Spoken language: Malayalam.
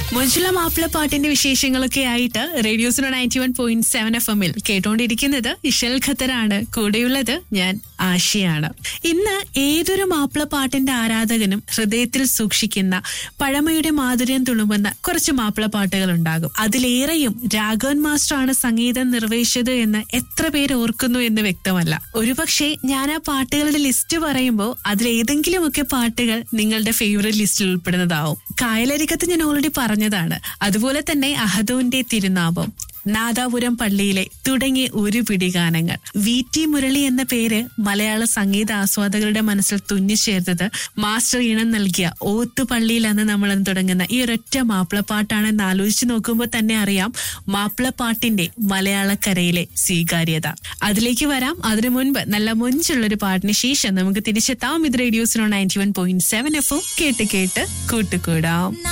മൊഞ്ചുല മാപ്പിള പാട്ടിന്റെ വിശേഷങ്ങളൊക്കെ ആയിട്ട് റേഡിയോസിനോ ninety one point seven F എമ്മിൽ കേട്ടോണ്ടിരിക്കുന്നത് ഇഷൽ ഖത്തറാണ് കൂടെയുള്ളത് ഞാൻ ആശയാണ് ഇന്ന് ഏതൊരു മാപ്പിള പാട്ടിന്റെ ആരാധകനും ഹൃദയത്തിൽ സൂക്ഷിക്കുന്ന പഴമയുടെ മാധുര്യം തുളുമ്പുന്ന കുറച്ച് മാപ്പിള പാട്ടുകൾ ഉണ്ടാകും അതിലേറെയും രാഘവൻ മാസ്റ്റർ ആണ് സംഗീതം നിർവഹിച്ചത് എന്ന് എത്ര പേര് ഓർക്കുന്നു എന്ന് വ്യക്തമല്ല ഒരുപക്ഷെ ഞാൻ ആ പാട്ടുകളുടെ ലിസ്റ്റ് പറയുമ്പോൾ അതിലേതെങ്കിലുമൊക്കെ പാട്ടുകൾ നിങ്ങളുടെ ഫേവറേറ്റ് ലിസ്റ്റിൽ ഉൾപ്പെടുന്നതാവും കായലരികത്ത് ഞാൻ ഓൾറെഡി പറഞ്ഞതാണ് അതുപോലെ തന്നെ അഹദോന്റെ തിരുനാമം നാദാപുരം പള്ളിയിലെ തുടങ്ങിയ ഒരു പിടി ഗാനങ്ങൾ വി ടി മുരളി എന്ന പേര് മലയാള സംഗീത ആസ്വാദകരുടെ മനസ്സിൽ തുന്നിച്ചേർത്തത് മാസ്റ്റർ ഈണം നൽകിയ ഓത്തുപള്ളിയിൽ എന്ന് നമ്മൾ തുടങ്ങുന്ന ഈ ഒരൊറ്റ മാപ്പിളപ്പാട്ടാണെന്ന് ആലോചിച്ച് നോക്കുമ്പോൾ തന്നെ അറിയാം മാപ്പിളപ്പാട്ടിന്റെ മലയാളക്കരയിലെ സ്വീകാര്യത അതിലേക്ക് വരാം അതിനു മുൻപ് നല്ല മൊഞ്ചുള്ളൊരു പാട്ടിന് ശേഷം നമുക്ക് തിരിച്ചെത്താം ഇത് റേഡിയോസിനോ നയൻറ്റി വൺ പോയിന്റ് സെവൻ എഫും കേട്ട് കേട്ട് കൂട്ടുകൂടാം